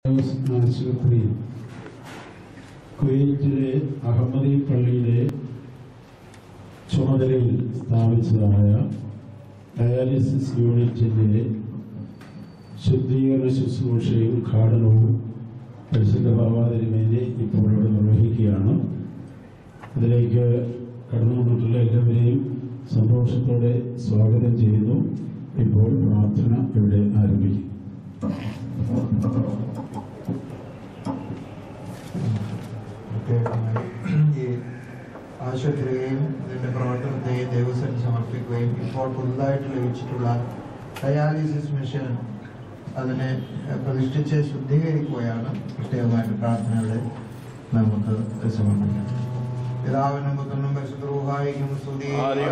ആശുപത്രി കുവൈറ്റിലെ അഹമ്മദി പള്ളിയിലെ ചുമതലയിൽ സ്ഥാപിച്ചതായ ഡയാലിസിസ് യൂണിറ്റിന്റെ ശുദ്ധീകരണ ശുശ്രൂഷയും ഉദ്ഘാടനവും പരിശുദ്ധ ഭാവാതിരുമേനെ ഇപ്പോൾ ഇവിടെ നിർവഹിക്കുകയാണ് അതിലേക്ക് കടന്നു വന്നിട്ടുള്ള എല്ലാവരെയും സന്തോഷത്തോടെ സ്വാഗതം ചെയ്യുന്നു ഇപ്പോൾ പ്രാർത്ഥന ഇവിടെ ആരംഭിക്കും ഈ ആശുപത്രിയെയും ഇതിന്റെ പ്രവർത്തനത്തെയും ദേവസ്വം സമർപ്പിക്കുകയും ഇപ്പോൾ പുതുതായിട്ട് ലഭിച്ചിട്ടുള്ള ഡയാലിസിസ് മിഷൻ അതിനെ പ്രതിഷ്ഠിച്ച് ശുദ്ധീകരിക്കുകയാണ് പ്രത്യേകമായിട്ട് പ്രാർത്ഥനകളെ നമുക്ക് സമർപ്പിക്കാം പിതാവിനും പുത്രനും പരിശുദ്ധ റൂഹായിക്കും സ്തുതി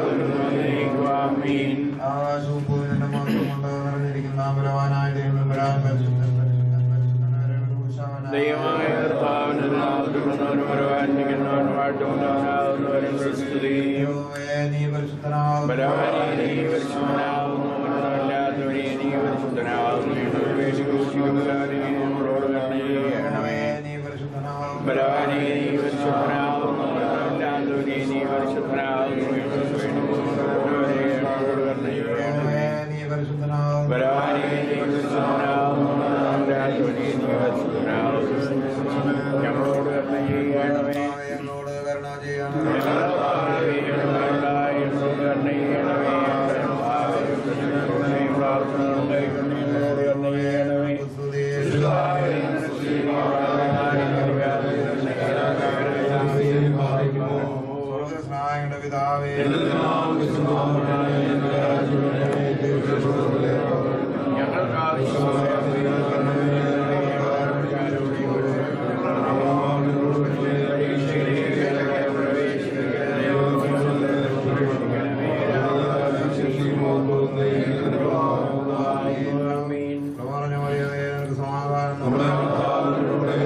ആകാശവും ഭൂമിയുടെ മാത്രം കൊണ്ട് നിറഞ്ഞിരിക്കുന്ന ബലവാനായ ദൈവം വരാൻ പരിശുദ്ധൻ പരിശുദ്ധൻ പരിശുദ്ധൻ വരേണ്ടത് ദൈവമായ കർത്താവിന്റെ നാമത്തിൽ വന്നവനും വരവാനിരിക്കുന്നവനും വാഴ്ത്തമുണ്ടാകുന്നവനും സ്തുതിയും ദൈവമേ, നീ പരിശുദ്ധനാകുന്നു. ബലവാനെ നീ പരിശുദ്ധനാകുന്നു മരണമില്ലാത്തവനെ നീ പരിശുദ്ധനാകുന്നു ഞങ്ങൾ വേശിക്രൂശിക്കുന്നവരെ നീ നമ്മളോട് കരുണ ചെയ്യണമേ നീ പരിശുദ്ധനാകുന്നു. ബലവാനെ നീ പരിശുദ്ധനാകുന്നു മരണമില്ലാത്തവനെ നീ പരിശുദ്ധനാകുന്നു ഞങ്ങൾ വേണ്ടിക്കുന്നവരെ ഞങ്ങളോട് കരുണ ചെയ്യണമേ ദൈവമേ, നീ പരിശുദ്ധനാകുന്നു. ബലവാനെ നീ പരിശുദ്ധനാകുന്നു മരണമില്ലാത്തവനെ നീ പരിശുദ്ധനാകുന്നു ഞങ്ങളോട് കരുണ ചെയ്യണമേ ഞങ്ങളോട് കരുണ ചെയ്യണമേ. സ്തുതി. സ്വർഗ്ഗസ്നായകന്റെ പിതാവേ, പ്രവാചകൻ മറിയമേ, നിനക്ക് സമാധാനം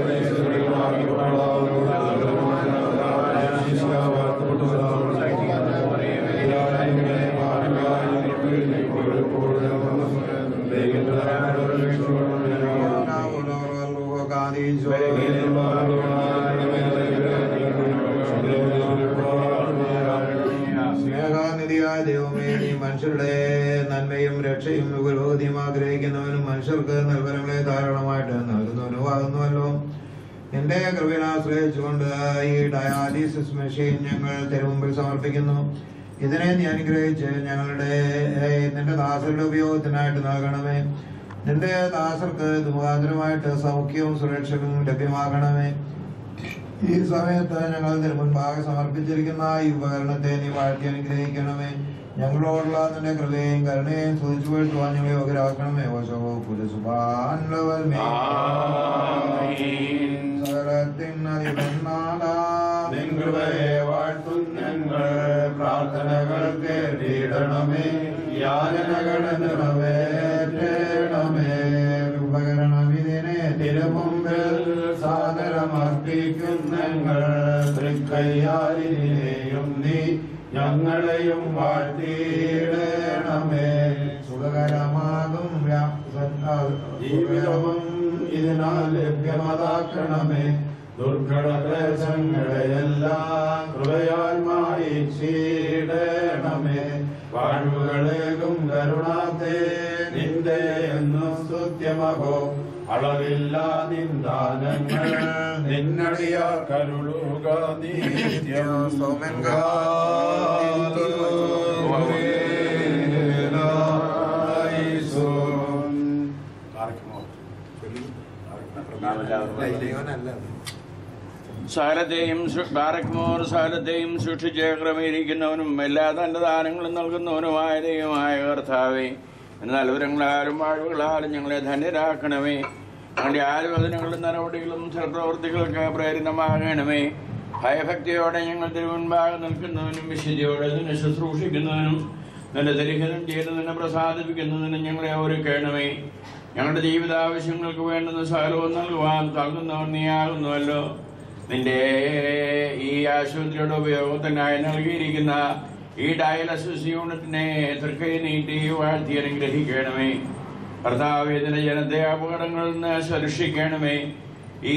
സ്നേഹാനിധിയായ ദൈവമേ നീ മനുഷ്യരുടെ നന്മയും രക്ഷയും പുരോഗതിയും ആഗ്രഹിക്കുന്നവനും മനുഷ്യർക്ക് നിർവരങ്ങളെ ധാരാളമായിട്ട് നൽകുന്നവനുമാകുന്നുവല്ലോ എന്റെ കൃപയെ ആശ്രയിച്ചുകൊണ്ട് ഈ ഡയാലിസിസ് മെഷീൻ ഞങ്ങൾ തിരുമുമ്പിൽ സമർപ്പിക്കുന്നു ഇതിനെ നീ അനുഗ്രഹിച്ച് ഞങ്ങളുടെ ഏഹ്, നിന്റെ ദാസരുടെ ഉപയോഗത്തിനായിട്ട് നൽകണമേ നിന്റെ ദാസർക്ക് ഇത് മുഖാന്തരമായിട്ട് സൗഖ്യവും സുരക്ഷയും ലഭ്യമാകണമേ ഈ സമയത്ത് ഞങ്ങൾ ഇതിനു മുൻപാകെ സമർപ്പിച്ചിരിക്കുന്ന ഈ ഉപകരണത്തെ നീ വാഴ്ത്തി അനുഗ്രഹിക്കണമേ ഞങ്ങളോടുള്ള നിന്റെ കൃപയും കരുണയും സ്തുതിച്ചു വീഴ്ത്തുവാൻ ഞങ്ങളെ യോഗ്യരാക്കണമേ ഓശോ പുരുസുബാനുള്ളവർ നിൻകൃപയെ വാഴ്ത്തും ഞങ്ങൾ പ്രാർത്ഥനകൾ കേട്ടിടണമേ യാചനകൾ നിറവേറ്റണമേ ഉപകരണം ഇതിനെ തിരുമുമ്പിൽ സാദരമർപ്പിക്കും ഞങ്ങൾ തൃക്കയ്യാലിനെയും നീ ഞങ്ങളെയും വാഴ്ത്തിയിടണമേ സുഖകരമാകും വ്യാ- ജീവിതവും ഇതിനാൽ ലഭ്യമതാക്കണമേ ദുർഘടക്ലേശങ്ങളെയെല്ലാം കൃപയാൽ മായിച്ചിടണമേ വാഴ്വുകളേകും കരുണാത്തെ നിന്റെ എന്നു സ്തുത്യമകോ അളവില്ല നിന്ദാനങ്ങൾ നിന്നടിയാ കരുളുക നിത്യം സൗമ്യൻ സകലത്തെയും സൃ- ബാരക്മോർ സകലത്തെയും സൃഷ്ടിച്ച് ക്രമീകരിക്കുന്നവനും എല്ലാ തന്റെ ദാനങ്ങളും നൽകുന്നവനുമായ ദൈവമായ കർത്താവേ നൽവരങ്ങളാലും വാഴ്വുകളാലും ഞങ്ങളെ ധന്യരാക്കണമേ ഞങ്ങളുടെ ആലോചനകളും നടപടികളും സൽപ്രവൃത്തികൾക്ക് പ്രേരിതമാകണമേ ഭയഭക്തിയോടെ ഞങ്ങൾ തിരുവൻപാകെ നിൽക്കുന്നവനും വിശുദ്ധിയോടെ നിന്നെ ശുശ്രൂഷിക്കുന്നവനും നിന്റെ ദരിഹനം ചെയ്ത് നിന്നെ പ്രസാദിപ്പിക്കുന്നതിനും ഞങ്ങളെ ഒരുക്കണമേ ഞങ്ങളുടെ ജീവിതാവശ്യങ്ങൾക്ക് വേണ്ടുന്ന സകലവും നൽകുവാൻ നൽകുന്നവൻ നീയാകുന്നുവല്ലോ നിന്റെ ഈ ആശുപത്രിയുടെ ഉപയോഗത്തിനായി നൽകിയിരിക്കുന്ന ഈ ഡയലസിസ് യൂണിറ്റിനെ തൃക്കൈ നീട്ടി വാഴ്ത്തി അനുഗ്രഹിക്കണമേ കർത്താവ് ഇതിന്റെ ജനത്തെ അപകടങ്ങളിൽ നിന്ന് സുരക്ഷിക്കണമേ ഈ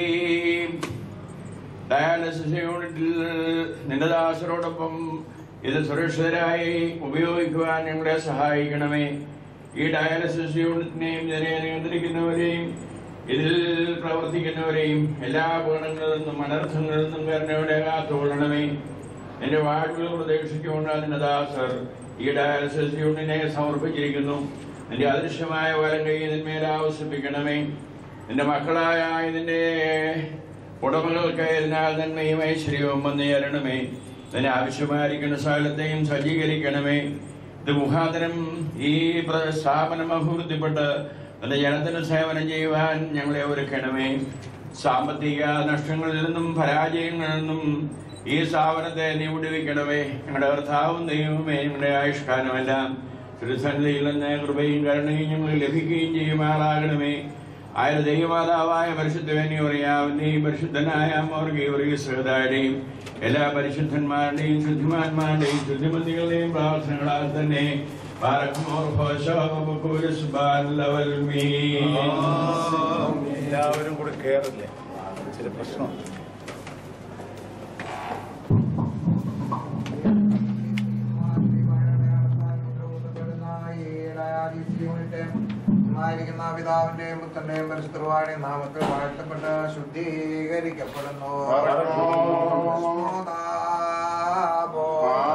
ഡയാലിസിസ് യൂണിറ്റിൽ നിന്റെ ദാസരോടൊപ്പം ഇത് സുരക്ഷിതരായി ഉപയോഗിക്കുവാൻ ഞങ്ങളെ സഹായിക്കണമേ ഈ ഡയാലിസിസ് യൂണിറ്റിനെയും ഇതിനെ നിയന്ത്രിക്കുന്നവരെയും ഇതിൽ പ്രവർത്തിക്കുന്നവരെയും എല്ലാ അപകടങ്ങളിൽ നിന്നും അനർത്ഥങ്ങളിൽ നിന്നും കരുണയുടെ കാത്തുകൊള്ളണമേ എന്റെ വാഴ്വുകൾ പ്രതീക്ഷിച്ചുകൊണ്ട് അതിന്റെ ദാസർ ഈ ഡയാലിസിസ് യൂണിറ്റിനെ സമർപ്പിച്ചിരിക്കുന്നു എന്റെ അദൃശ്യമായ വരം കൈ ഇതിന്മേൽ ആവശ്യപ്പിക്കണമേ എന്റെ മക്കളായ ഇതിന്റെ ഉടമകൾക്ക് അതിനാൽ നന്മയും ഐശ്വര്യവും വന്നു ചേരണമേ ഇതിന് ആവശ്യമായിരിക്കുന്ന സ്ഥലത്തെയും സജ്ജീകരിക്കണമേ ഇത് മുഖാന്തരം ഈ പ്ര- സ്ഥാപനം അഭിവൃദ്ധിപ്പെട്ട് അതിന്റെ ജനത്തിന് സേവനം ചെയ്യുവാൻ ഞങ്ങളെ ഒരുക്കണമേ സാമ്പത്തിക നഷ്ടങ്ങളിൽ നിന്നും പരാജയങ്ങളിൽ നിന്നും ഈ സ്ഥാപനത്തെ നീ വിടുവിക്കണമേ ഞങ്ങളുടെ കർത്താവും ദൈവമേ ഞങ്ങളുടെ ആയുഷ്കാലമെല്ലാം തിരുസന്നിധിയിൽ നിന്ന് കൃപയും കരുണയും ഞങ്ങൾ ലഭിക്കുകയും ചെയ്യുമാറാകണമേ ആയ ദൈവമാതാവായ പരിശുദ്ധവനെയും പരിശുദ്ധനായ മോർഗീവറിയുടെയും എല്ലാ പരിശുദ്ധന്മാരുടെയും ശുദ്ധിമാന്മാരുടെയും ശുദ്ധിമതികളുടെയും പ്രാർത്ഥനകളാൽ തന്നെ എല്ലാവരും കൂടെ കേറില്ലേ ചില പ്രശ്നം ായിരിക്കുന്ന പിതാവിന്റെയും പുത്രന്റെയും പരിശുദ്ധവാടി നാമത്തിൽ വാഴ്ത്തപ്പെട്ട് ശുദ്ധീകരിക്കപ്പെടുന്നു സ്മോദാബോ.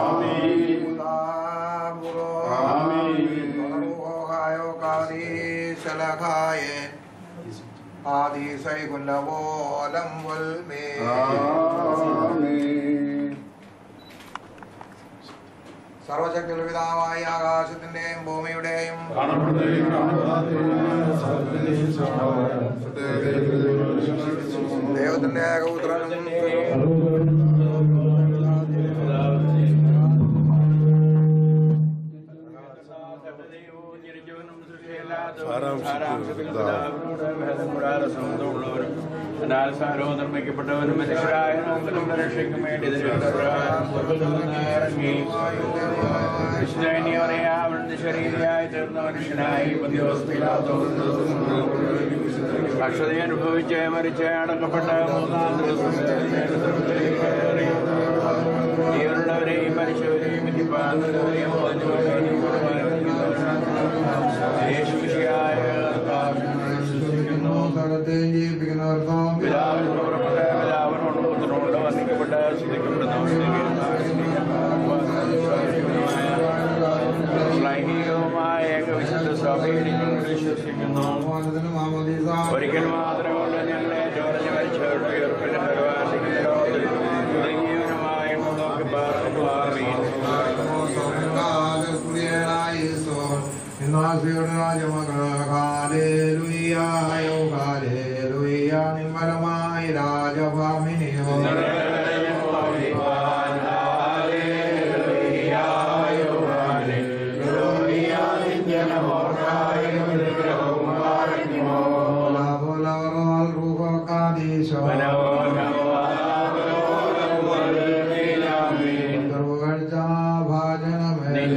ഉദാബുറോ. തൊടറുഹോഹായോ കാദീശലഹായേ. ആദീസൈകുലവോലം വൽമേ. സർവശക്തിയുള്ള പിതാവായ ആകാശത്തിന്റെയും ഭൂമിയുടെയും ദൈവത്തിന്റെ ഏകപുത്രനും എന്നാൽ സാരവും നിർമ്മിക്കപ്പെട്ടവരും മനുഷ്യരായ നോക്കലും രക്ഷയ്ക്കും വേണ്ടി ഇറങ്ങി വിശുദ്ധനിയോറിയാവിടുന്ന് ശരീരയായി തീർന്ന മനുഷ്യനായി അക്ഷത അനുഭവിച്ച് മരിച്ച് അടക്കപ്പെട്ട മൂന്നാം ദിവസം ജീവനുള്ളവരെയും മരിച്ചവരെയും വിധിപ്പാകുന്നവരെയും യേശുശിയായ വിശ്വസിക്കുന്നു സകലത്തെയും ജീവിപ്പിക്കുന്നവർക്കും പിതാവിനോട് പുറപ്പെട്ട പിതാവിനോട് പുത്രനോട് വന്ദിക്കപ്പെട്ട ലൈംഗികവുമായ ഏകവിശുദ്ധ സഭയിൽ ഞങ്ങൾ വിശ്വസിക്കുന്നു ബഹുമാനത്തിനും മാമോദീസ ഒരിക്കൽ മാത്രമുള്ള ഞങ്ങളെ ചോരഞ്ഞു മരിച്ചവരുടെ ഉയർപ്പിന്റെ പരിപാടിക്കുന്ന ലോകത്തിൽ ജീവനുമായി നോക്കി പാർക്കുമാറിയും നിമ്മലമായി രാജഭാമിനിയോ ഭാജനമേ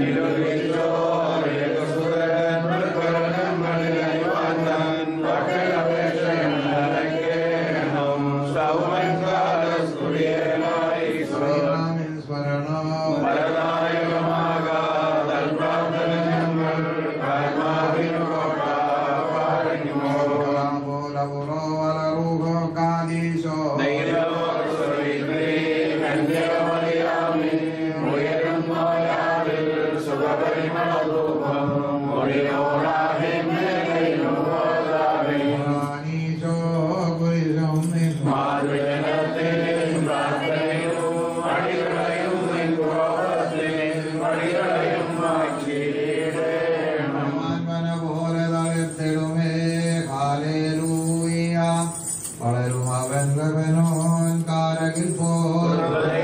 വളരും അവൻ ഗഗനോൻ കാരകിൽ പോൽ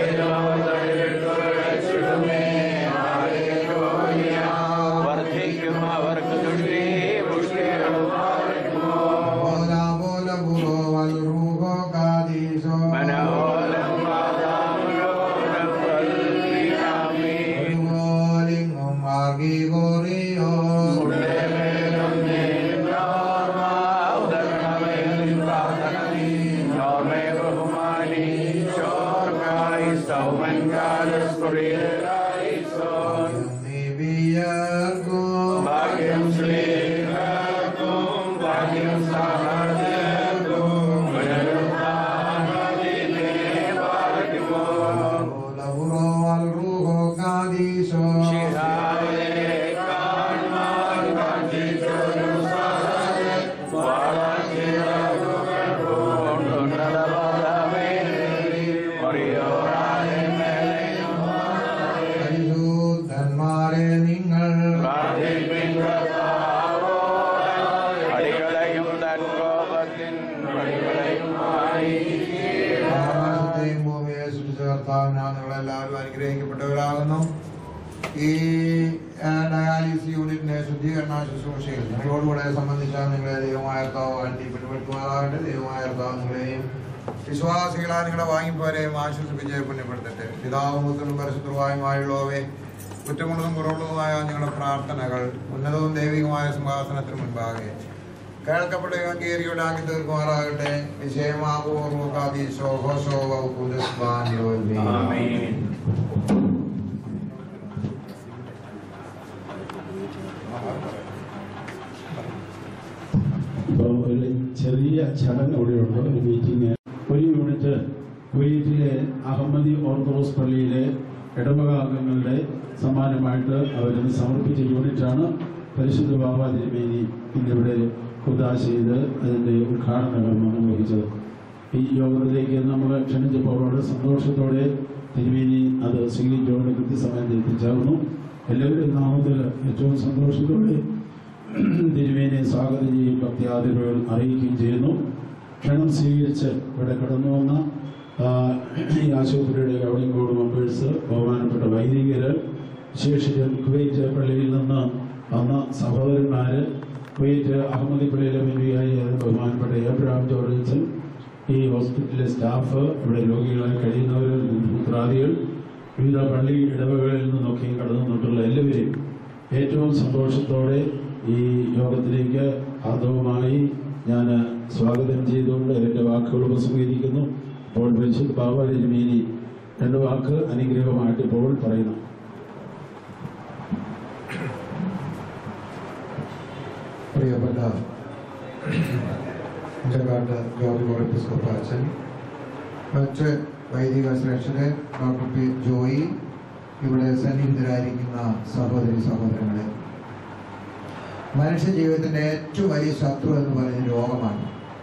വർദ്ധിക്കും അവർക്ക് ദുഷ്ടേ പുഷ്ടികളും പോല പോല പുറോ വൽ റൂഹോ കാദീശോ മനോഹരം മാതാമനോഹരം കൽപ്പിയാമേ ഒരുപോലിങ്ങും മാർഗി കോറിയോ ഉടമേലൊന്നേ ആകാശത്തെയും ഭൂമിയെ സൃഷ്ടിച്ച കർത്താവിനാണ് നിങ്ങളെല്ലാവരും അനുഗ്രഹിക്കപ്പെട്ടവരാകുന്നു ഈ ആ, ഡയാലിസിസ് യൂണിറ്റിന്റെ ശുദ്ധീകരണ ശുശ്രൂഷയിൽ നിങ്ങളോടുകൂടെ സംബന്ധിച്ച നിങ്ങളെ ദൈവമായ കർത്താവ് വാഴ്ത്തി പിടിപെടുത്തുമാറാകട്ടെ ദൈവമായ കർത്താവ് നിങ്ങളെയും വിശ്വാസികളായ നിങ്ങളുടെ വാങ്ങിപ്പോരെയും ആശ്വസിപ്പിച്ച് പുണ്യപ്പെടുത്തട്ടെ പിതാവും പുത്രനും പരിശുദ്ധവുമായുള്ളവേ കുറ്റമുള്ളതും കുറവുള്ളതുമായ ഞങ്ങളുടെ പ്രാർത്ഥനകൾ ഉന്നതവും ദൈവികമായ സിംഹാസനത്തിന് മുൻപാകെ കേൾക്കപ്പെട്ട യോഗ്യരിയുടെ ആക്കി തീർക്കുമാറാകട്ടെ വിഷയമാകൂർവകാദീശോ ഹോശോ ആമേൻ ഇപ്പോൾ ഒരു ചെറിയ ചടങ്ങ് ഇവിടെയുണ്ട് ഒരു മീറ്റിംഗ് ഒരു യൂണിറ്റ് കുവൈറ്റിലെ അഹമ്മദി ഓർത്തഡോക്സ് പള്ളിയിലെ ഇടവക അംഗങ്ങളുടെ സമ്മാനമായിട്ട് അവരിന്ന് സമർപ്പിച്ച യൂണിറ്റാണ് പരിശുദ്ധ ബാബ തിരുമേനി ഇന്നിവിടെ കുദാശ ചെയ്ത് അതിൻ്റെ ഉദ്ഘാടന കർമ്മം നിർവഹിച്ചത് ഈ യോഗത്തിലേക്ക് നമ്മൾ ക്ഷണിച്ചപ്പോൾ വളരെ സന്തോഷത്തോടെ തിരുമേനി അത് സ്വീകരിച്ചുകൊണ്ട് കൃത്യസമയത്ത് എത്തിച്ചേർന്നു എല്ലാവരും നാമത്തിൽ ഏറ്റവും സന്തോഷത്തോടെ തിരുമേനെ സ്വാഗതം ചെയ്യുകയും ഭക്തിയാതിരുകൾ അറിയിക്കുകയും ചെയ്യുന്നു ക്ഷണം സ്വീകരിച്ച് ഇവിടെ കടന്നു വന്ന ആ, ഈ ആശുപത്രിയുടെ ഗവർണിംഗ് ബോർഡ് മെമ്പേഴ്സ് ബഹുമാനപ്പെട്ട വൈദികര് വിശേഷിച്ചും കുവൈറ്റ് പള്ളിയിൽ നിന്ന് വന്ന സഹോദരന്മാര് കുവൈറ്റ് അഹമ്മദി പള്ളിയിലെ മുൻപിയായി ബഹുമാനപ്പെട്ട ഏബ്രഹാം ജോർജൻ ഈ ഹോസ്പിറ്റലിലെ സ്റ്റാഫ് ഇവിടെ രോഗികളായി കഴിയുന്നവർ പുത്രാദികൾ വിവിധ പള്ളി ഇടവകളിൽ നിന്നൊക്കെ കടന്നു വന്നിട്ടുള്ള എല്ലാവരെയും ഏറ്റവും സന്തോഷത്തോടെ ഈ യോഗത്തിലേക്ക് ആദവുമായി ഞാൻ സ്വാഗതം ചെയ്തുകൊണ്ട് എൻ്റെ വാക്കുകൾ ഉപസംഹരിക്കുന്നു ഇപ്പോൾ പരിശുദ്ധ ബാബ തിരുമേനി രണ്ട് വാക്ക് അനുഗ്രഹമായിട്ട് ഇപ്പോൾ പറയുന്നു പ്രിയപ്പെട്ട ഇഞ്ചക്കാട്ട് ജോർജ് ഓർപ്പിസ്കോപ്പ് അച്ഛൻ മറ്റ് വൈദിക ശ്രേഷ്ഠരെ ഡോക്ടർ പി ജോയി ഇവിടെ സന്നിഹിതരായിരിക്കുന്ന സഹോദരി സഹോദരങ്ങളെ മനുഷ്യ ജീവിതത്തിന്റെ ഏറ്റവും വലിയ ശത്രു എന്ന് പറയുന്നത് രോഗമാണ്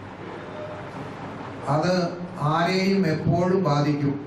അത് ആരെയും എപ്പോഴും ബാധിക്കും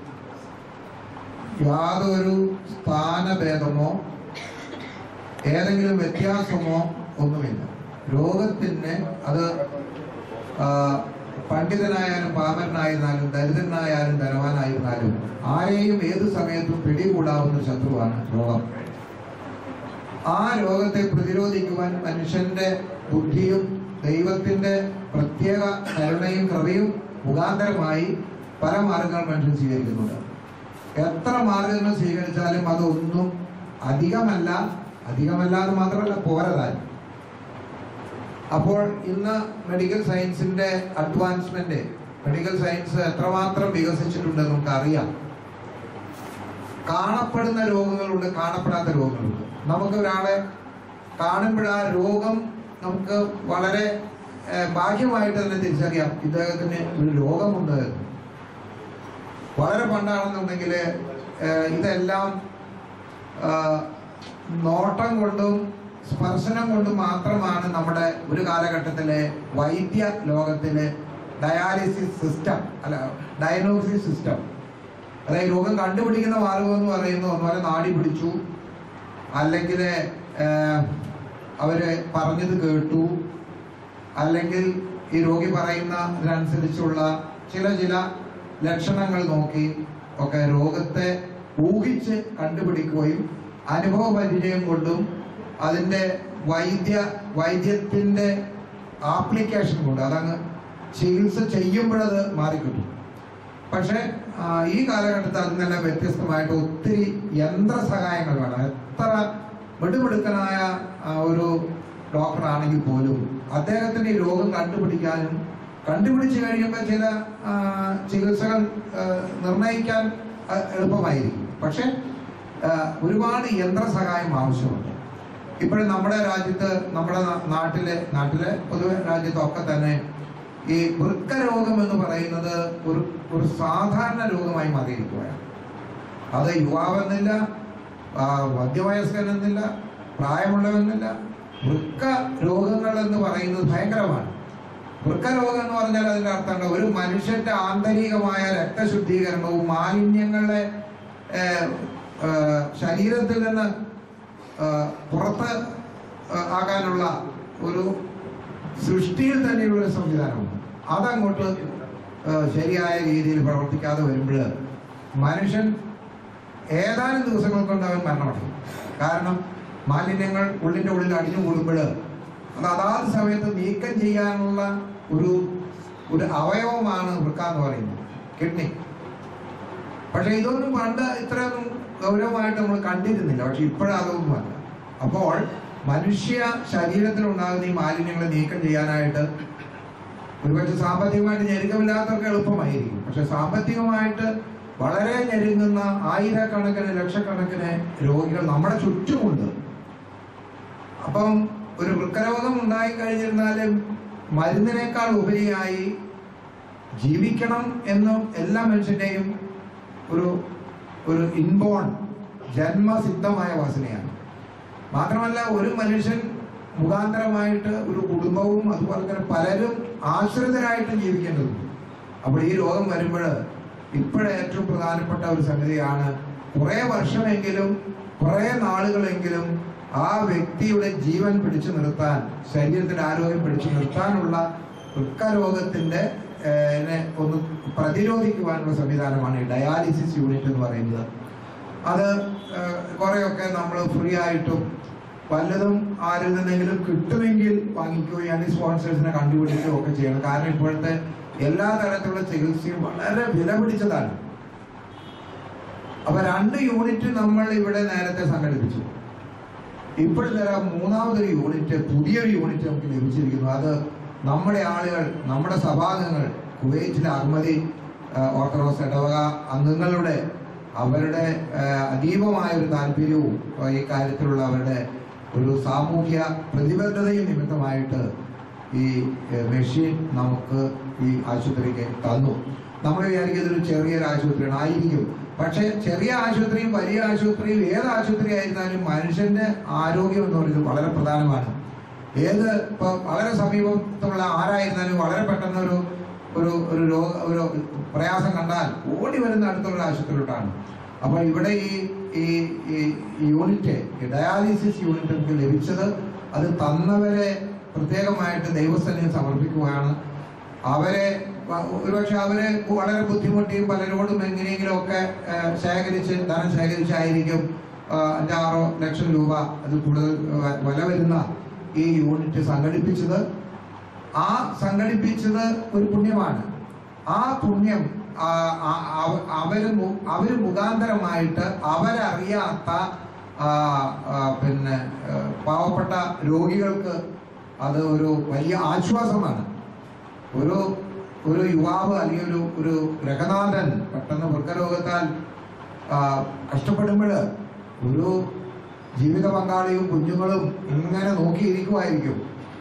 യാതൊരു സ്ഥാനഭേദമോ ഏതെങ്കിലും വ്യത്യാസമോ ഒന്നുമില്ല രോഗത്തിന് അത് ആ, പണ്ഡിതനായാലും പാമരനായിരുന്നാലും ദരിദ്രനായാലും ധനവാനായിരുന്നാലും ആരെയും ഏത് സമയത്തും പിടികൂടാവുന്ന ശത്രുവാണ് രോഗം ആ രോഗത്തെ പ്രതിരോധിക്കുവാൻ മനുഷ്യന്റെ ബുദ്ധിയും ദൈവത്തിന്റെ പ്രത്യേക കരുണയും കൃപയും മുഖാന്തരമായി പല മാർഗങ്ങൾ മനുഷ്യൻ സ്വീകരിക്കുന്നുണ്ട് എത്ര മാർഗങ്ങൾ സ്വീകരിച്ചാലും അതൊന്നും അധികമല്ല അധികമല്ല എന്ന് മാത്രമല്ല പോരതാൻ അപ്പോൾ ഇന്ന് മെഡിക്കൽ സയൻസിന്റെ അഡ്വാൻസ്മെന്റ് മെഡിക്കൽ സയൻസ് എത്രമാത്രം വികസിച്ചിട്ടുണ്ടെന്ന് നമുക്കറിയാം കാണപ്പെടുന്ന രോഗങ്ങളുണ്ട് കാണപ്പെടാത്ത രോഗങ്ങളുണ്ട് നമുക്ക് ഒരാളെ കാണുമ്പോൾ ആ രോഗം നമുക്ക് വളരെ ഏഹ്, ഭാഗ്യമായിട്ട് തന്നെ തിരിച്ചറിയാം ഇദ്ദേഹത്തിന് ഒരു രോഗമുണ്ട് എന്ന്. വളരെ പണ്ടാണെന്നുണ്ടെങ്കിൽ ഇതെല്ലാം ആ, നോട്ടം കൊണ്ടും സ്പർശനം കൊണ്ടും മാത്രമാണ് നമ്മുടെ ഒരു കാലഘട്ടത്തിലെ വൈദ്യ ലോകത്തിലെ ഡയാലിസിസ് സിസ്റ്റം അല്ല ഡയഗ്നോസിസ് സിസ്റ്റം അതായത് രോഗം കണ്ടുപിടിക്കുന്ന മാർഗം എന്ന് പറയുന്നത് ഒന്നുപോലെ നാടി പിടിച്ചു അല്ലെങ്കിൽ അവര് പറഞ്ഞത് കേട്ടു അല്ലെങ്കിൽ ഈ രോഗി പറയുന്നതിനനുസരിച്ചുള്ള ചില ചില ലക്ഷണങ്ങൾ നോക്കി ഒക്കെ രോഗത്തെ ഊഹിച്ച് കണ്ടുപിടിക്കുകയും അനുഭവ പരിചയം കൊണ്ടും അതിൻ്റെ വൈദ്യ വൈദ്യത്തിൻ്റെ ആപ്ലിക്കേഷൻ കൊണ്ട് അതങ്ങ് ചികിത്സ ചെയ്യുമ്പോഴത് മാറിക്കിട്ടും പക്ഷേ ആ, ഈ കാലഘട്ടത്തിൽ അതിൽ നിന്നെല്ലാം വ്യത്യസ്തമായിട്ട് ഒത്തിരി യന്ത്ര സഹായങ്ങൾ വേണം എത്ര വെടുമെടുക്കനായ ആ, ഒരു ഡോക്ടറാണെങ്കിൽ പോലും അദ്ദേഹത്തിന് ഈ രോഗം കണ്ടുപിടിക്കാനും കണ്ടുപിടിച്ചു കഴിയുമ്പോൾ ചില ആ, ചികിത്സകൾ ആ, നിർണ്ണയിക്കാൻ ആ, എളുപ്പമായിരിക്കും പക്ഷെ ആ, ഒരുപാട് യന്ത്ര സഹായം ആവശ്യമുണ്ട് ഇപ്പോഴും നമ്മുടെ രാജ്യത്ത് നമ്മുടെ നാ- നാട്ടിലെ നാട്ടിലെ പൊതുവെ രാജ്യത്തൊക്കെ തന്നെ ഈ വൃക്ക രോഗം എന്ന് പറയുന്നത് ഒരു ഒരു സാധാരണ രോഗമായി മാറിയിരിക്കുകയാണ് അത് യുവാവെന്നില്ല ആ, മധ്യവയസ്കനെന്നില്ല പ്രായമുള്ളവെന്നില്ല വൃക്ക രോഗങ്ങൾ എന്ന് പറയുന്നത് ഭയങ്കരമാണ് വൃക്ക രോഗം എന്ന് പറഞ്ഞാൽ അതിന്റെ അർത്ഥം എന്താ? ഒരു മനുഷ്യന്റെ ആന്തരികമായ രക്തശുദ്ധീകരണവും മാലിന്യങ്ങളെ ഏഹ്, ഏഹ്, ശരീരത്തിൽ നിന്ന് ഏഹ്, പുറത്ത് ഏഹ്, ആകാനുള്ള ഒരു സൃഷ്ടിയിൽ തന്നെയുള്ള ഒരു സംവിധാനമുണ്ട് അതങ്ങോട്ട് ഏഹ്, ശരിയായ രീതിയിൽ പ്രവർത്തിക്കാതെ വരുമ്പോൾ മനുഷ്യൻ ഏതാനും ദിവസങ്ങൾ കൊണ്ട് അവൻ മരണമടയും കാരണം മാലിന്യങ്ങൾ ഉള്ളിൻ്റെ ഉള്ളിൽ അടിഞ്ഞു കൂടുമ്പോൾ അത് അതാത് സമയത്ത് നീക്കം ചെയ്യാനുള്ള ഒരു ഒരു അവയവമാണ് വൃക്ക എന്ന് പറയുന്നത് കിഡ്നി പക്ഷെ ഇതൊന്നും പണ്ട് ഇത്രയൊന്നും ഗൗരവമായിട്ട് നമ്മൾ കണ്ടിരുന്നില്ല പക്ഷെ ഇപ്പോഴതൊന്നുമല്ല അപ്പോൾ മനുഷ്യ ശരീരത്തിൽ ഉണ്ടാകുന്ന ഈ മാലിന്യങ്ങളെ നീക്കം ചെയ്യാനായിട്ട് ഒരുപക്ഷെ സാമ്പത്തികമായിട്ട് ഞെരുക്കമില്ലാത്തവർക്ക് എളുപ്പമായിരിക്കും പക്ഷെ സാമ്പത്തികമായിട്ട് വളരെ ഞെരുങ്ങുന്ന ആയിരക്കണക്കിന് ലക്ഷക്കണക്കിന് രോഗികൾ നമ്മുടെ ചുറ്റുമുണ്ട് അപ്പം ഒരു വൃക്കരോഗം ഉണ്ടായി കഴിഞ്ഞിരുന്നാലും മരുന്നിനേക്കാൾ ഉപരിയായി ജീവിക്കണം എന്നും എല്ലാ മനുഷ്യന്റെയും ഒരു ഒരു ഇൻബോൺ ജന്മസിദ്ധമായ വാസനയാണ് മാത്രമല്ല ഒരു മനുഷ്യൻ മുഖാന്തരമായിട്ട് ഒരു കുടുംബവും അതുപോലെ തന്നെ പലരും ആശ്രിതരായിട്ട് ജീവിക്കേണ്ടതുണ്ട് അപ്പോൾ ഈ രോഗം വരുമ്പോൾ ഇപ്പോഴേ ഏറ്റവും പ്രധാനപ്പെട്ട ഒരു സംഗതിയാണ് കുറേ വർഷമെങ്കിലും കുറേ നാളുകളെങ്കിലും ആ വ്യക്തിയുടെ ജീവൻ പിടിച്ചു നിർത്താൻ ശരീരത്തിന്റെ ആരോഗ്യം പിടിച്ചു നിർത്താനുള്ള വൃക്കരോഗത്തിന്റെ ഏഹ്, നെ ഒന്ന് പ്രതിരോധിക്കുവാനുള്ള സംവിധാനമാണ് ഈ ഡയാലിസിസ് യൂണിറ്റ് എന്ന് പറയുന്നത് അത് ഏഹ്, കുറെയൊക്കെ നമ്മൾ ഫ്രീ ആയിട്ടും വല്ലതും ആരിൽ നിന്നെങ്കിലും കിട്ടുമെങ്കിൽ വാങ്ങിക്കുകയും ഈ സ്പോൺസേഴ്സിനെ കണ്ടുപിടിക്കുകയും ഒക്കെ ചെയ്യണം കാരണം ഇപ്പോഴത്തെ എല്ലാ തരത്തിലുള്ള ചികിത്സയും വളരെ വില പിടിച്ചതാണ് അപ്പൊ രണ്ട് യൂണിറ്റ് നമ്മൾ ഇവിടെ നേരത്തെ സംഘടിപ്പിച്ചു ഇപ്പോഴത്തെ മൂന്നാമതൊരു യൂണിറ്റ് പുതിയൊരു യൂണിറ്റ് നമുക്ക് ലഭിച്ചിരിക്കുന്നു അത് നമ്മുടെ ആളുകൾ നമ്മുടെ സഭാംഗങ്ങൾ കുവൈറ്റിലെ അഹമ്മദി ആ, ഓർത്തഡോക്സ് ഇടവക അംഗങ്ങളുടെ അവരുടെ ആ, അതീവമായ ഒരു താല്പര്യവും ആ, ഈ കാര്യത്തിലുള്ള അവരുടെ ഒരു സാമൂഹ്യ പ്രതിബദ്ധതയും നിമിത്തമായിട്ട് ഈ ഏ, മെഷീൻ നമുക്ക് ഈ ആശുപത്രിക്ക് തന്നു നമ്മൾ വിചാരിക്കും ഇതൊരു ചെറിയൊരു ആശുപത്രിയാണ് ആയിരിക്കും പക്ഷെ ചെറിയ ആശുപത്രിയും വലിയ ആശുപത്രിയും ഏത് ആശുപത്രി ആയിരുന്നാലും മനുഷ്യന്റെ ആരോഗ്യം എന്ന് പറയുന്നത് വളരെ പ്രധാനമാണ് ഏത് ഇപ്പൊ വളരെ സമീപത്തുള്ള ആരായിരുന്നാലും വളരെ പെട്ടെന്ന് ഒരു ഒരു ഒരു രോഗ ഒരു പ്രയാസം കണ്ടാൽ ഓടി വരുന്ന അടുത്തുള്ള ആശുപത്രിയിലോട്ടാണ് അപ്പൊ ഇവിടെ ഈ ഈ ഈ യൂണിറ്റ് ഈ ഡയാലിസിസ് യൂണിറ്റ് നമുക്ക് ലഭിച്ചത് അത് തന്നവരെ പ്രത്യേകമായിട്ട് ദൈവസ്ഥനെ സമർപ്പിക്കുകയാണ് അവരെ വ- ഒരുപക്ഷെ അവരെ വളരെ ബുദ്ധിമുട്ടിയും പലരോടും എങ്ങനെയെങ്കിലും ഒക്കെ ഏഹ്, ശേഖരിച്ച് ധനം ശേഖരിച്ചായിരിക്കും ആഹ്, അഞ്ചാറോ ലക്ഷം രൂപ അത് കൂടുതൽ വ- വില വരുന്ന ഈ യൂണിറ്റ് സംഘടിപ്പിച്ചത് ആ സംഘടിപ്പിച്ചത് ഒരു പുണ്യമാണ് ആ പുണ്യം ആ, ആ, അവ- അവര് മു- അവര് മുഖാന്തരമായിട്ട് അവരറിയാത്ത ആ, ആ, പിന്നെ ആ, പാവപ്പെട്ട രോഗികൾക്ക് അത് ഒരു വലിയ ആശ്വാസമാണ് ഒരു ഒരു യുവാവ് അല്ലെങ്കിൽ ഒരു ഒരു രഘനാഥൻ പെട്ടെന്ന് വൃക്കരോഗത്താൽ ആ, കഷ്ടപ്പെടുമ്പോൾ ഒരു ജീവിത പങ്കാളിയും കുഞ്ഞുങ്ങളും ഇങ്ങനെ നോക്കിയിരിക്കുമായിരിക്കും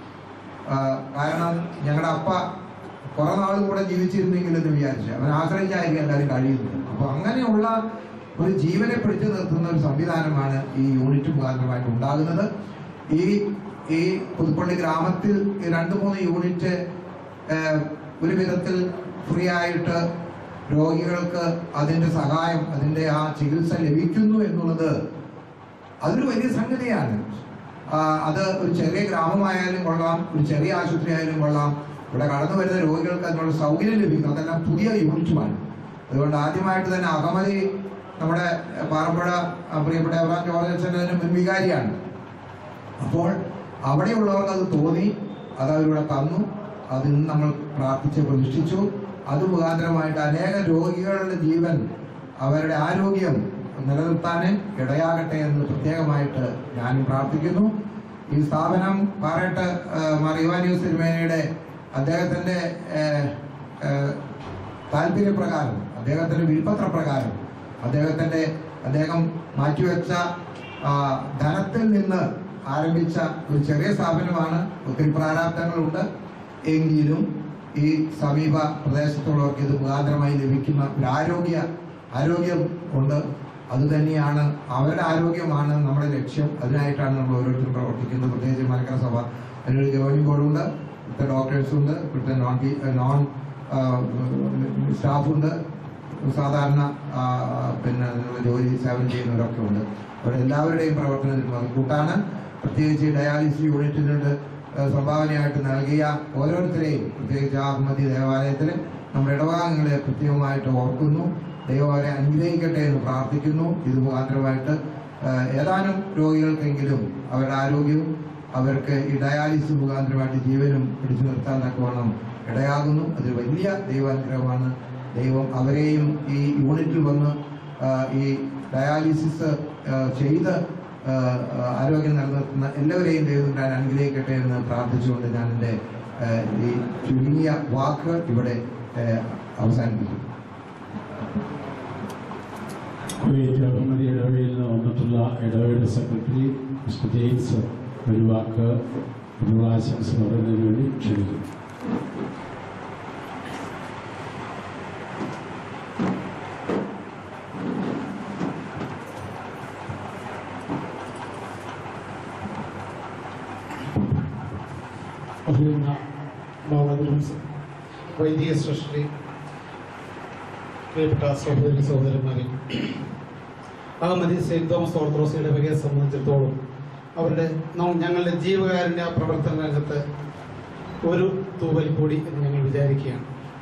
ആ, കാരണം ഞങ്ങളുടെ അപ്പ കുറെ നാൾ കൂടെ ജീവിച്ചിരുന്നെങ്കിൽ എന്ന് വിചാരിച്ചു അവൻ ആശ്രയിച്ചായിരിക്കും എല്ലാവരും കഴിയുന്നത് അപ്പൊ അങ്ങനെയുള്ള ഒരു ജീവനെ പിടിച്ചു നിർത്തുന്ന ഒരു സംവിധാനമാണ് ഈ യൂണിറ്റ് മുഖാന്തരമായിട്ട് ഉണ്ടാകുന്നത് ഈ ഈ പുതുപ്പള്ളി ഗ്രാമത്തിൽ ഈ രണ്ട് മൂന്ന് യൂണിറ്റ് ഏഹ്, ഒരു വിധത്തിൽ ഫ്രീ ആയിട്ട് രോഗികൾക്ക് അതിന്റെ സഹായം അതിന്റെ ആ ചികിത്സ ലഭിക്കുന്നു എന്നുള്ളത് അതൊരു വലിയ സംഗതിയാണ് ആ, അത് ഒരു ചെറിയ ഗ്രാമമായാലും കൊള്ളാം ഒരു ചെറിയ ആശുപത്രി ആയാലും കൊള്ളാം ഇവിടെ കടന്നു വരുന്ന രോഗികൾക്ക് അതിനുള്ള സൗകര്യം ലഭിക്കുന്നു അതെല്ലാം പുതിയ യൂണിറ്റുമാണ് അതുകൊണ്ട് ആദ്യമായിട്ട് തന്നെ അഹമ്മദി നമ്മുടെ പാറമ്പുഴ ആ, പ്രിയപ്പെട്ട എബ്രാം ജോർജ് അച്ഛൻ്റെ മുൻവികാരിയാണ് അപ്പോൾ അവിടെയുള്ളവർക്ക് അത് തോന്നി അത് അവരിവിടെ തന്നു അത് ഇന്ന് നമ്മൾ പ്രാർത്ഥിച്ച് പ്രതിഷ്ഠിച്ചു അത് മുഖാന്തരമായിട്ട് അനേക രോഗികളുടെ ജീവൻ അവരുടെ ആരോഗ്യം നിലനിർത്താൻ ഇടയാകട്ടെ എന്ന് പ്രത്യേകമായിട്ട് ഞാനും പ്രാർത്ഥിക്കുന്നു ഈ സ്ഥാപനം പാറേട്ട് മറിവാന്യൂസ് തിരുമേനയുടെ അദ്ദേഹത്തിന്റെ ഏഹ്, ഏഹ്, താല്പര്യപ്രകാരം അദ്ദേഹത്തിന്റെ വിൽപ്പത്ര പ്രകാരം അദ്ദേഹത്തിന്റെ അദ്ദേഹം മാറ്റിവെച്ച ആ, ധനത്തിൽ നിന്ന് ആരംഭിച്ച ഒരു ചെറിയ സ്ഥാപനമാണ് ഒത്തിരി പ്രാരാബ്ദങ്ങളുണ്ട് എങ്കിലും ഈ സമീപ പ്രദേശത്തുള്ളവർക്ക് ഇത് മുഖാന്തരമായി ലഭിക്കുന്ന ഒരു ആരോഗ്യ ആരോഗ്യം ഉണ്ട് അത് തന്നെയാണ് അവരുടെ ആരോഗ്യമാണ് നമ്മുടെ ലക്ഷ്യം അതിനായിട്ടാണ് നമ്മൾ ഓരോരുത്തരും പ്രവർത്തിക്കുന്നത് പ്രത്യേകിച്ച് മലക്കര സഭ അതിനൊരു ഗവേണിംഗ് ബോർഡുണ്ട് ഇവിടുത്തെ ഡോക്ടേഴ്സ് ഉണ്ട് ഇവിടുത്തെ നോൺ ടീ- നോൺ സ്റ്റാഫുണ്ട് സാധാരണ ആ, പിന്നെ അതിനുള്ള ജോലി സേവനം ചെയ്യുന്നവരൊക്കെ ഉണ്ട് അവിടെ എല്ലാവരുടെയും പ്രവർത്തനത്തിൽ കൂട്ടാണ് പ്രത്യേകിച്ച് ഈ ഡയാലിസിസ് യൂണിറ്റിനുണ്ട് ഏഹ് സംഭാവനയായിട്ട് നൽകിയ ഓരോരുത്തരെയും പ്രത്യേകിച്ച് അഹമ്മദി ദേവാലയത്തിൽ നമ്മുടെ ഇടഭാഗങ്ങളെ കൃത്യമായിട്ട് ഓർക്കുന്നു ദൈവം അവരെ അനുഗ്രഹിക്കട്ടെ എന്ന് പ്രാർത്ഥിക്കുന്നു ഇത് മുഖാന്തരമായിട്ട് ഏഹ് ഏതാനും രോഗികൾക്കെങ്കിലും അവരുടെ ആരോഗ്യവും അവർക്ക് ഈ ഡയാലിസിസ് മുഖാന്തരമായിട്ട് ജീവനും പിടിച്ചു നിർത്താൻ തക്കവണ്ണം ഇടയാകുന്നു അത് വലിയ ദൈവാനുഗ്രഹമാണ് ദൈവം അവരെയും ഈ യൂണിറ്റിൽ വന്ന് ആ, ഈ ഡയാലിസിസ് ആ, ചെയ്ത് ആ, ആ, ആരോഗ്യം നിലനിർത്തുന്ന എല്ലാവരെയും ദൈവം ഞാൻ അനുഗ്രഹിക്കട്ടെ എന്ന് പ്രാർത്ഥിച്ചുകൊണ്ട് ഞാൻ എൻ്റെ ആ, ഈ ചുരുങ്ങിയ വാക്കുകൾ ഇവിടെ ആ, അവസാനിപ്പിക്കും കുവൈറ്റ് അഹമ്മദി ഇടവകയിൽ നിന്ന് വന്നിട്ടുള്ള ഇടവകയുടെ സെക്രട്ടറി മിസ്റ്റർ ജെയിംസ് ഒരു വാക്ക് ഒരു ആശംസ പറയുന്നതിന് വേണ്ടി ക്ഷണിക്കുന്നു അഭിനന്ദ ബാബാദിവംസ് വൈദിക സൃഷ്ടി പ്രിയപ്പെട്ട സഹോദരി സഹോദരന്മാരെ അഹമ്മദി സെയിന്റ് തോമസ് ഓർത്തഡോക്സ് ഇടവകയെ സംബന്ധിച്ചിടത്തോളം അവരുടെ നം- ഞങ്ങളുടെ ജീവകാരുണ്യ പ്രവർത്തന രംഗത്ത് ഒരു തൂവൽ കൂടി എന്ന് ഞങ്ങൾ വിചാരിക്കുകയാണ്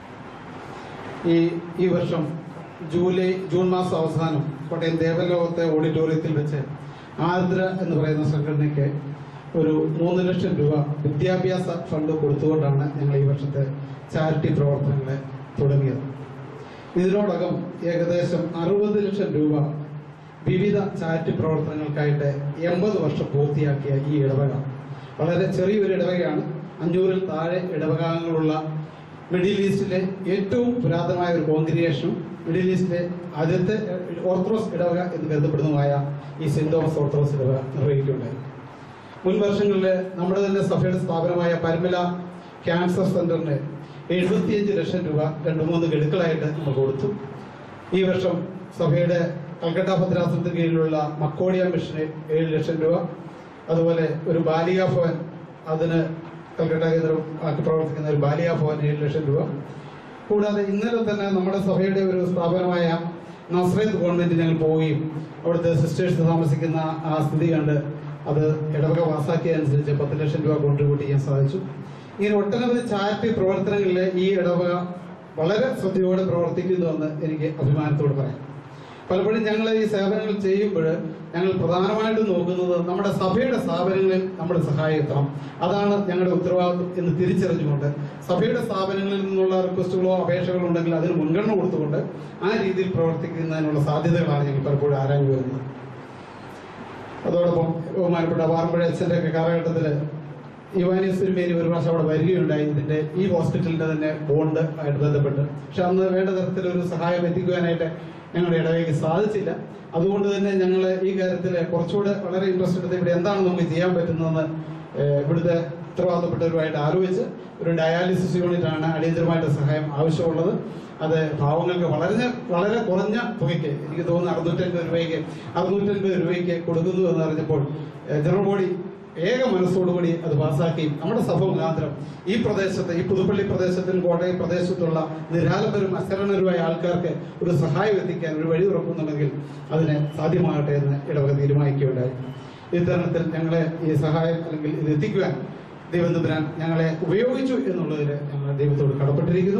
ഈ ഈ വർഷം ജൂലൈ ജൂൺ മാസം അവസാനം കോട്ടയം ദേവലോകത്തെ ഓഡിറ്റോറിയത്തിൽ വെച്ച് ആർദ്ര എന്ന് പറയുന്ന സംഘടനയ്ക്ക് ഒരു മൂന്ന് ലക്ഷം രൂപ വിദ്യാഭ്യാസ ഫണ്ട് കൊടുത്തുകൊണ്ടാണ് ഞങ്ങൾ ഈ വർഷത്തെ ചാരിറ്റി പ്രവർത്തനങ്ങളെ തുടങ്ങിയത് ഇതിനോടകം ഏകദേശം അറുപത് ലക്ഷം രൂപ വിവിധ ചാരിറ്റി പ്രവർത്തനങ്ങൾക്കായിട്ട് എൺപത് വർഷം പൂർത്തിയാക്കിയ ഈ ഇടവക വളരെ ചെറിയൊരു ഇടവകയാണ് അഞ്ഞൂറിൽ താഴെ ഇടവകാംഗങ്ങളുള്ള മിഡിൽ ഈസ്റ്റിലെ ഏറ്റവും പുരാതനമായ ഒരു കോൺഗ്രിഗേഷനും മിഡിൽ ഈസ്റ്റിലെ ആദ്യത്തെ ഓർത്തഡോക്സ് ഇടവക എന്ന് കരുതപ്പെടുന്നതുമായ ഈ സെന്റ് തോമസ് ഓർത്തഡോക്സ് ഇടവക നിർവഹിക്കുകയുണ്ടായി മുൻ വർഷങ്ങളിൽ നമ്മുടെ തന്നെ സഭയുടെ സ്ഥാപനമായ പരമല ക്യാൻസർ സെന്ററിന് എഴുപത്തിയഞ്ച് ലക്ഷം രൂപ രണ്ട് മൂന്ന് ഗഡുക്കളായിട്ട് നമ്മൾ കൊടുത്തു ഈ വർഷം സഭയുടെ കൽക്കട്ട ഭദ്രാസനത്തിന് കീഴിലുള്ള മക്കോഡിയ മിഷന് ഏഴ് ലക്ഷം രൂപ അതുപോലെ ഒരു ബാലിക ഭവൻ അതിന് കൽക്കട്ട കേന്ദ്രം ആക്കി പ്രവർത്തിക്കുന്ന ഒരു ബാലിക ഭവൻ ഏഴ് ലക്ഷം രൂപ കൂടാതെ ഇന്നലെ തന്നെ നമ്മുടെ സഭയുടെ ഒരു സ്ഥാപനമായ നസ്രത്ത് ഗവൺമെന്റ് ഞങ്ങൾ പോവുകയും അവിടുത്തെ സിസ്റ്റേഴ്സ് താമസിക്കുന്ന ആ സ്ഥിതി കണ്ട് അത് ഇടവക പാസാക്കിയതനുസരിച്ച് പത്ത് ലക്ഷം രൂപ കോൺട്രിബ്യൂട്ട് ചെയ്യാൻ സാധിച്ചു ഇങ്ങനെ ഒട്ടനവധി ചാരിറ്റി പ്രവർത്തനങ്ങളിൽ ഈ ഇടവക വളരെ ശ്രദ്ധയോടെ പ്രവർത്തിക്കുന്നുവെന്ന് എനിക്ക് അഭിമാനത്തോട് പറയാം പലപ്പോഴും ഞങ്ങൾ ഈ സേവനങ്ങൾ ചെയ്യുമ്പോൾ ഞങ്ങൾ പ്രധാനമായിട്ടും നോക്കുന്നത് നമ്മുടെ സഭയുടെ സ്ഥാപനങ്ങളിൽ നമ്മുടെ സഹായം എത്തണം അതാണ് ഞങ്ങളുടെ ഉത്തരവാദിത്വം എന്ന് തിരിച്ചറിഞ്ഞുകൊണ്ട് സഭയുടെ സ്ഥാപനങ്ങളിൽ നിന്നുള്ള റിക്വസ്റ്റുകളോ അപേക്ഷകളോ ഉണ്ടെങ്കിൽ അതിന് മുൻഗണന കൊടുത്തുകൊണ്ട് ആ രീതിയിൽ പ്രവർത്തിക്കുന്നതിനുള്ള സാധ്യതകളാണ് ഞങ്ങൾ പലപ്പോഴും ആരാഞ്ഞു വരുന്നത് അതോടൊപ്പം ബഹുമാനപ്പെട്ട വാർമ്പുഴ അച്ഛൻ്റെ ഒക്കെ കാലഘട്ടത്തിൽ യുവാനിയസ് തിരുമേനി ഒരു പ്രാവശ്യം അവിടെ വരികയുണ്ടായി ഇതിന്റെ ഈ ഹോസ്പിറ്റലിന്റെ തന്നെ ബോണ്ട് ആയിട്ട് ബന്ധപ്പെട്ട് പക്ഷെ അന്ന് വേണ്ട തരത്തിലൊരു സഹായം എത്തിക്കുവാനായിട്ട് ഞങ്ങളുടെ ഇടവേക്ക് സാധിച്ചില്ല അതുകൊണ്ട് തന്നെ ഞങ്ങൾ ഈ കാര്യത്തിൽ കുറച്ചുകൂടെ വളരെ ഇൻട്രസ്റ്റ് എടുത്ത് ഇവിടെ എന്താണ് നമുക്ക് ചെയ്യാൻ പറ്റുന്നതെന്ന് ഏഹ്, ഇവിടുത്തെ ഉത്തരവാദിത്തപ്പെട്ടവരുമായിട്ട് ആലോചിച്ച് ഒരു ഡയാലിസിസ് യൂണിറ്റ് ആണ് അടിയന്തരമായിട്ട് സഹായം ആവശ്യമുള്ളത് അത് പാവങ്ങൾക്ക് വളരെ വളരെ കുറഞ്ഞ തുകയ്ക്ക് എനിക്ക് തോന്നുന്നു അറുന്നൂറ്റൻപത് രൂപയ്ക്ക് അറുന്നൂറ്റൻപത് രൂപയ്ക്ക് കൊടുക്കുന്നു എന്ന് അറിഞ്ഞപ്പോൾ ഏഹ്, ജനറൽ ബോഡി ഏക മനസ്സോടുകൂടി അത് പാസ്സാക്കി നമ്മുടെ സഭ മുഖാന്തരം ഈ പ്രദേശത്ത് ഈ പുതുപ്പള്ളി പ്രദേശത്തിനും കോട്ടയം പ്രദേശത്തുള്ള നിരാലംബരും അശരണരുമായ ആൾക്കാർക്ക് ഒരു സഹായം എത്തിക്കാൻ ഒരു വഴി തുറക്കുന്നുണ്ടെങ്കിൽ അതിന് സാധ്യമാകട്ടെ എന്ന് ഇടവക തീരുമാനിക്കുകയുണ്ടായി ഇത്തരണത്തിൽ ഞങ്ങളെ ഈ സഹായം അല്ലെങ്കിൽ ഇത് എത്തിക്കുവാൻ ദൈവം തമ്പുരാൻ ഞങ്ങളെ ഉപയോഗിച്ചു എന്നുള്ളതിൽ ഞങ്ങൾ ദൈവത്തോട് കടപ്പെട്ടിരിക്കുന്നു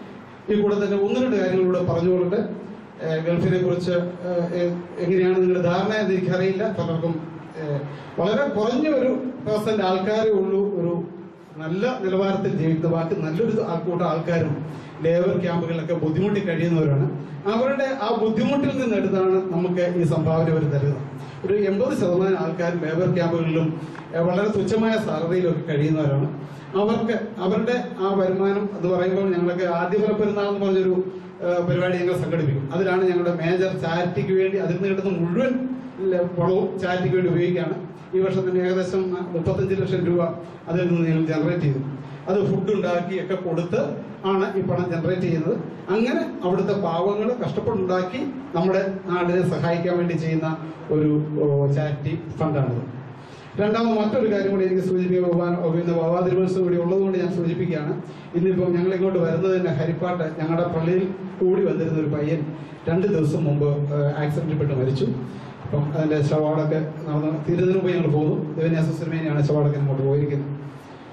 ഈ കൂടെ തന്നെ ഒന്ന് രണ്ട് കാര്യങ്ങളൂടെ പറഞ്ഞുകൊള്ളട്ടെ ഏഹ് ഗൾഫിനെ കുറിച്ച് ഏഹ് എ- എങ്ങനെയാണ് നിങ്ങളുടെ ധാരണ എന്ന് എനിക്കറിയില്ല പലർക്കും ഏഹ് വളരെ കുറഞ്ഞ ഒരു പേഴ്സന്റ് ആൾക്കാരേ ഉള്ളൂ ഒരു നല്ല നിലവാരത്തിൽ ജീവിക്കുന്ന ബാക്കി നല്ലൊരു ആൾക്കൂട്ടം ആൾക്കാരും ലേബർ ക്യാമ്പുകളിലൊക്കെ ബുദ്ധിമുട്ടി കഴിയുന്നവരാണ് അവരുടെ ആ ബുദ്ധിമുട്ടിൽ നിന്നെടുത്താണ് നമുക്ക് ഈ സംഭാവന അവർ തരുന്നത് ഒരു എൺപത് ശതമാനം ആൾക്കാർ ലേബർ ക്യാമ്പുകളിലും ഏഹ് വളരെ തുച്ഛമായ സാലറിയിലും ഒക്കെ കഴിയുന്നവരാണ് അവർക്ക് അവരുടെ ആ വരുമാനം എന്ന് പറയുമ്പോൾ ഞങ്ങൾക്ക് ആദ്യഫല പെരുന്നാൾ എന്ന് പറഞ്ഞൊരു ഏഹ് പരിപാടി ഞങ്ങൾ സംഘടിപ്പിക്കും അതിലാണ് ഞങ്ങളുടെ മേജർ ചാരിറ്റിക്ക് വേണ്ടി അതിൽ നിന്ന് കിട്ടുന്ന മുഴുവൻ ല- പണവും ചാരിറ്റിക്ക് വേണ്ടി ഉപയോഗിക്കുകയാണ് ഈ വർഷം തന്നെ ഏകദേശം മുപ്പത്തഞ്ച് ലക്ഷം രൂപ അതിൽ നിന്ന് ഞങ്ങൾ ജനറേറ്റ് ചെയ്തു അത് ഫുഡ് ഉണ്ടാക്കി ഒക്കെ കൊടുത്ത് ആണ് ഈ പണം ജനറേറ്റ് ചെയ്യുന്നത് അങ്ങനെ അവിടുത്തെ പാവങ്ങൾ കഷ്ടപ്പെട്ടുണ്ടാക്കി നമ്മുടെ നാടിനെ സഹായിക്കാൻ വേണ്ടി ചെയ്യുന്ന ഒരു ചാരിറ്റി ഫണ്ടാണിത് രണ്ടാമത് മറ്റൊരു കാര്യം കൂടി എനിക്ക് സൂചിപ്പിക്കാൻ പോകാൻ പിന്നെ ബാബാതിരുമത്സവം കൂടി ഉള്ളതുകൊണ്ട് ഞാൻ സൂചിപ്പിക്കുകയാണ് ഇന്നിപ്പം ഞങ്ങൾ ഇങ്ങോട്ട് വരുന്നത് തന്നെ ഹരിപ്പാട്ട് ഞങ്ങളുടെ പള്ളിയിൽ കൂടി വന്നിരുന്ന ഒരു പയ്യൻ രണ്ട് ദിവസം മുമ്പ് ആക്സിഡന്റിൽപ്പെട്ട് മരിച്ചു അപ്പം അതിന്റെ ശവാടൊക്കെ നടന്ന് തീരുന്നതിന് മുമ്പ് ഞങ്ങൾ പോകുന്നു ദേവന്യാസ സിനിമേനെയാണ് ശവാടൊക്കെ അങ്ങോട്ട് പോയിരിക്കുന്നത്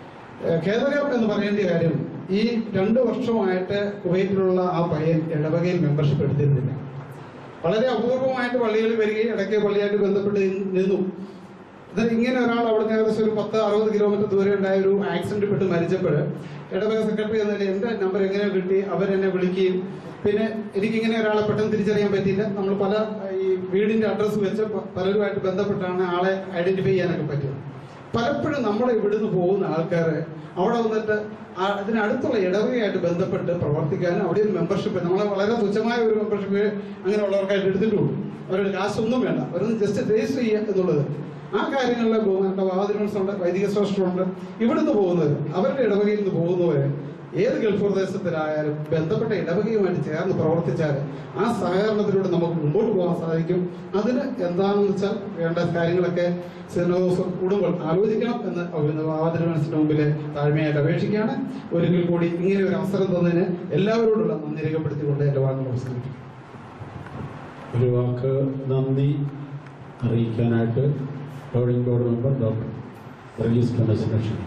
ഏഹ് ഖേദകരം എന്ന് പറയേണ്ട കാര്യം ഈ രണ്ട് വർഷമായിട്ട് കുവൈറ്റിലുള്ള ആ പയ്യൻ ഇടവകയിൽ മെമ്പർഷിപ്പ് എടുത്തിരുന്നില്ല വളരെ അപൂർവമായിട്ട് പള്ളികളിൽ വരികയും ഇടയ്ക്ക് പള്ളിയായിട്ട് ബന്ധപ്പെട്ട് നിന്നു ഇത് ഇങ്ങനെ ഒരാൾ അവിടെ നിന്ന് ഏകദേശം ഒരു പത്ത് അറുപത് കിലോമീറ്റർ ദൂരെ ഉണ്ടായ ഒരു ആക്സിഡന്റ് പെട്ട് മരിച്ചപ്പോൾ ഇടവക സെക്രട്ടറി എന്ന നിലയിൽ എന്റെ നമ്പർ എങ്ങനെ കിട്ടി അവരെന്നെ വിളിക്കുകയും പിന്നെ എനിക്കിങ്ങനെ ഒരാളെ പെട്ടെന്ന് തിരിച്ചറിയാൻ പറ്റിയില്ല നമ്മൾ പല ഈ വീടിന്റെ അഡ്രസ്സ് വെച്ച് പ- പലരുമായിട്ട് ബന്ധപ്പെട്ടാണ് ആളെ ഐഡന്റിഫൈ ചെയ്യാനൊക്കെ പറ്റിയത് പലപ്പോഴും നമ്മുടെ ഇവിടുന്ന് പോകുന്ന ആൾക്കാര് അവിടെ വന്നിട്ട് ആ- അതിനടുത്തുള്ള ഇടവകയായിട്ട് ബന്ധപ്പെട്ട് പ്രവർത്തിക്കാനും അവിടെ ഒരു മെമ്പർഷിപ്പ് നമ്മളെ വളരെ തുച്ഛമായ ഒരു മെമ്പർഷിപ്പ് അങ്ങനെയുള്ളവർക്കായിട്ട് എടുത്തിട്ടുള്ളൂ അവരുടെ കാശൊന്നും വേണ്ട അവരൊന്ന് ജസ്റ്റ് രജിസ്റ്റർ ചെയ്യുക എന്നുള്ളത് ആ കാര്യങ്ങളിലെ ബഹുമാനപ്പെട്ട വാതിലുണ്ട് വൈദിക ശ്രേഷ്ഠരുണ്ട് ഇവിടുന്ന് പോകുന്നവർ അവരുടെ ഇടവകയിൽ നിന്ന് പോകുന്നവര് ഏത് ഗൾഫ് പ്രദേശത്തിലായാലും ബന്ധപ്പെട്ട ഇടവകയുമായിട്ട് ചേർന്ന് പ്രവർത്തിച്ചാൽ ആ സഹകരണത്തിലൂടെ നമുക്ക് മുമ്പോട്ട് പോകാൻ സാധിക്കും അതിന് എന്താണെന്ന് വെച്ചാൽ വേണ്ട കാര്യങ്ങളൊക്കെ സിനോസ് കൂടുമ്പോൾ ആലോചിക്കണം എന്ന് വാതിരുമനസിന്റെ മുമ്പിൽ താഴ്മയായിട്ട് അപേക്ഷിക്കുകയാണ് ഒരിക്കൽ കൂടി ഇങ്ങനെ ഒരു അവസരം തന്നതിന് എല്ലാവരോടുള്ള നന്ദി രേഖപ്പെടുത്തിക്കൊണ്ട് എന്റെ വാക്കുകൾ നമസ്കരിക്കും ഒരു വാക്ക് നന്ദി അറിയിക്കാനായിട്ട് loading board member doctor Varghese കണ്ടസിനെ ക്ഷണിക്കുന്നു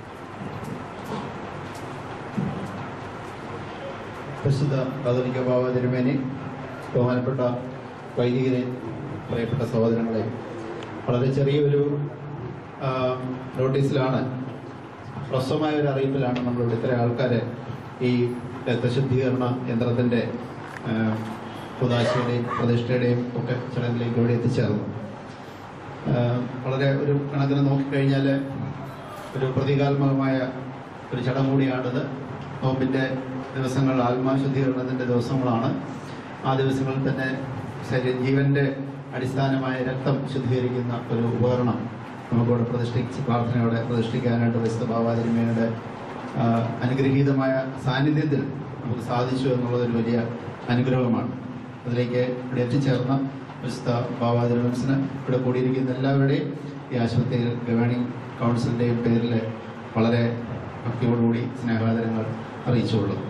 പ്രസിദ്ധ കാതോലിക്ക ബാബ തിരുമേനി ബഹുമാനപ്പെട്ട വൈദികരെ പ്രിയപ്പെട്ട സഹോദരങ്ങളെ വളരെ ചെറിയൊരു ആ, നോട്ടീസിലാണ് ഹ്രസ്വമായ ഒരു അറിയിപ്പിലാണ് നമ്മളിവിടെ ഇത്ര ആൾക്കാരെ ഈ രക്തശുദ്ധീകരണ യന്ത്രത്തിൻ്റെ പുതാശയുടെയും പ്രതിഷ്ഠയുടെയും ഒക്കെ ചടങ്ങിലേക്ക് ഇവിടെ എത്തിച്ചേർന്നു ആ, വളരെ ഒരു കണക്കിന് നോക്കിക്കഴിഞ്ഞാൽ ഒരു പ്രതീകാത്മകമായ ഒരു ചടങ്ങ് കൂടിയാണിത് നോമ്പിൻ്റെ ദിവസങ്ങൾ ആത്മാശുദ്ധീകരണത്തിൻ്റെ ദിവസങ്ങളാണ് ആ ദിവസങ്ങളിൽ തന്നെ ശരീര ജീവന്റെ അടിസ്ഥാനമായ രക്തം ശുദ്ധീകരിക്കുന്ന ഒരു ഉപകരണം നമുക്കിവിടെ പ്രതിഷ്ഠിച്ച് പ്രാർത്ഥനയോടെ പ്രതിഷ്ഠിക്കാനായിട്ട് വിശുദ്ധ ബാബാതിരുമേനയുടെ ആ, അനുഗ്രഹീതമായ സാന്നിധ്യത്തിൽ നമുക്ക് സാധിച്ചു എന്നുള്ളത് ഒരു വലിയ അനുഗ്രഹമാണ് അതിലേക്ക് ഇവിടെ എത്തിച്ചേർന്ന വിശുദ്ധ ബാബാതിരുമൻസിന് ഇവിടെ കൂടിയിരിക്കുന്ന എല്ലാവരുടെയും ഈ ആശുപത്രിയിൽ ഗവേണിംഗ് കൗൺസിലിൻ്റെയും പേരിൽ വളരെ ഭക്തിയോടുകൂടി സ്നേഹാദരങ്ങൾ അറിയിച്ചുകൊള്ളുന്നു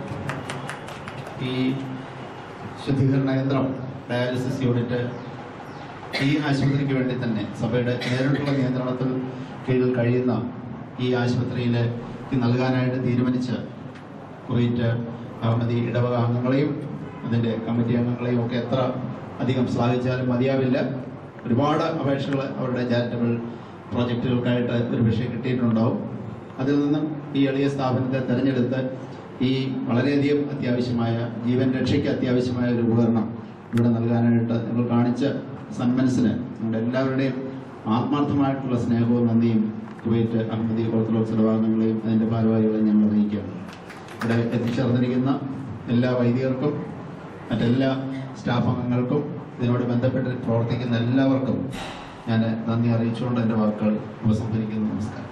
ഈ ശുദ്ധീകരണ യന്ത്രം ഡയാലിസിസ് യൂണിറ്റ് ഈ ആശുപത്രിക്ക് വേണ്ടി തന്നെ സഭയുടെ നേരിട്ടുള്ള നിയന്ത്രണത്തിൽ കീഴിൽ കഴിയുന്ന ഈ ആശുപത്രിയിലേക്ക് നൽകാനായിട്ട് തീരുമാനിച്ച കുവൈറ്റ് അഹമ്മദി ഇടവക അംഗങ്ങളെയും അതിൻ്റെ കമ്മിറ്റി അംഗങ്ങളെയും ഒക്കെ എത്ര അധികം ശ്ലാഘിച്ചാലും മതിയാവില്ല ഒരുപാട് അപേക്ഷകൾ അവരുടെ ചാരിറ്റബിൾ പ്രോജക്റ്റുകൾക്കായിട്ട് ഒരു പക്ഷേ കിട്ടിയിട്ടുണ്ടാവും അതിൽ നിന്നും ഈ എളിയ സ്ഥാപനത്തെ തിരഞ്ഞെടുത്ത് ഈ വളരെയധികം അത്യാവശ്യമായ ജീവൻ രക്ഷയ്ക്ക് അത്യാവശ്യമായ ഒരു ഉപകരണം ഇവിടെ നൽകാനായിട്ട് നിങ്ങൾ കാണിച്ച സന്മനസ്സിന് നിങ്ങളുടെ എല്ലാവരുടെയും ആത്മാർത്ഥമായിട്ടുള്ള സ്നേഹവും നന്ദിയും കുവൈറ്റ് അഹമ്മദി ഓർത്തഡോക്സ് ഇടവാംഗങ്ങളെയും അതിൻ്റെ ഭാരവാഹികളെയും ഞങ്ങൾ അറിയിക്കുകയാണ് ഇവിടെ എത്തിച്ചേർന്നിരിക്കുന്ന എല്ലാ വൈദികർക്കും മറ്റെല്ലാ സ്റ്റാഫ് അംഗങ്ങൾക്കും ഇതിനോട് ബന്ധപ്പെട്ട് പ്രവർത്തിക്കുന്ന എല്ലാവർക്കും ഞാൻ നന്ദി അറിയിച്ചുകൊണ്ട് എൻ്റെ വാക്കുകൾ ഉപസംഹരിക്കുന്നു നമസ്കാരം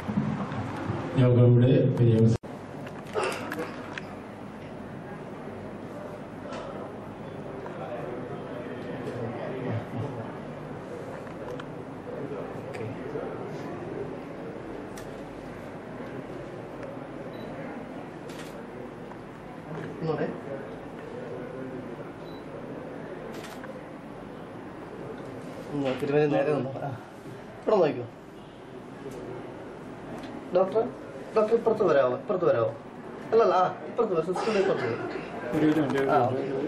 യോഗം ഇവിടെ പര്യവസാനം ഒന്നുകൂടെ ഒന്ന് തിരുവനന്തപുരം നേരെ നിന്നോ ആ ഇവിടെ നോക്കൂ ഡോക്ടർ ഡോക്ടർ ഇപ്പുറത്ത് വരാമോ ഇപ്പുറത്ത് വരാമോ അല്ലല്ല ആ ഇപ്പുറത്ത് വരാം സിസ്റ്ററിന്റെ ഇപ്പുറത്ത് വരും ആ